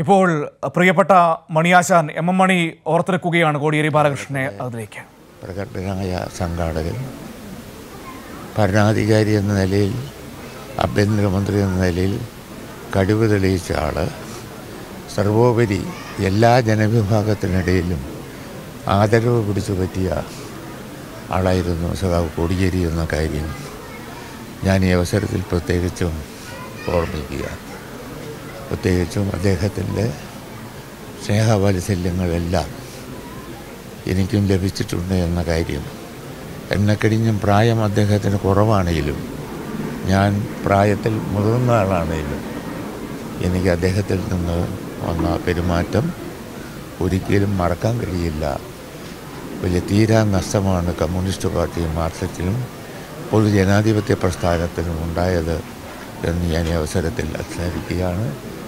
ഇപ്പോൾ പ്രിയപ്പെട്ട Maniyashan M M Mani ഓർത്തെടുക്കുകയാണ് കോടിയേരി ബാലകൃഷ്ണനെ അതിലേക്ക് പ്രഗത്ഭനായ സംഘാടകൻ ഭരണാധികാരി എന്ന നിലയിൽ ആഭ്യന്തരമന്ത്രി എന്ന നിലയിൽ കഴിവ് തെളിയിച്ച ആൾ സർവോപരി എല്ലാ ജനവിഭാഗത്തിനിടയിലും ആദരവ് പിടിച്ചു പറ്റിയ ആളായിരുന്നു സഖാവ് കോടിയേരി എന്ന കാര്യം ഞാൻ ഈ അവസരത്തിൽ പ്രത്യേകിച്ചും ഓർമ്മിക്കുക പ്രത്യേകിച്ചും അദ്ദേഹത്തിൻ്റെ സ്നേഹവാത്സല്യങ്ങളെല്ലാം എനിക്കും ലഭിച്ചിട്ടുണ്ട് എന്ന കാര്യം എന്നെ കഴിഞ്ഞും പ്രായം അദ്ദേഹത്തിന് കുറവാണെങ്കിലും ഞാൻ പ്രായത്തിൽ മുതിർന്ന ആളാണെങ്കിലും എനിക്ക് അദ്ദേഹത്തിൽ നിന്ന് വന്ന പെരുമാറ്റം ഒരിക്കലും മറക്കാൻ കഴിയില്ല വലിയ തീരാ നഷ്ടമാണ് കമ്മ്യൂണിസ്റ്റ് പാർട്ടിയും മാർക്സിസ്റ്റിനും പൊതുജനാധിപത്യ പ്രസ്ഥാനത്തിനും ഉണ്ടായത് എന്ന് ഞാൻ ഈ അവസരത്തിൽ അഭിസാരിക്കുകയാണ്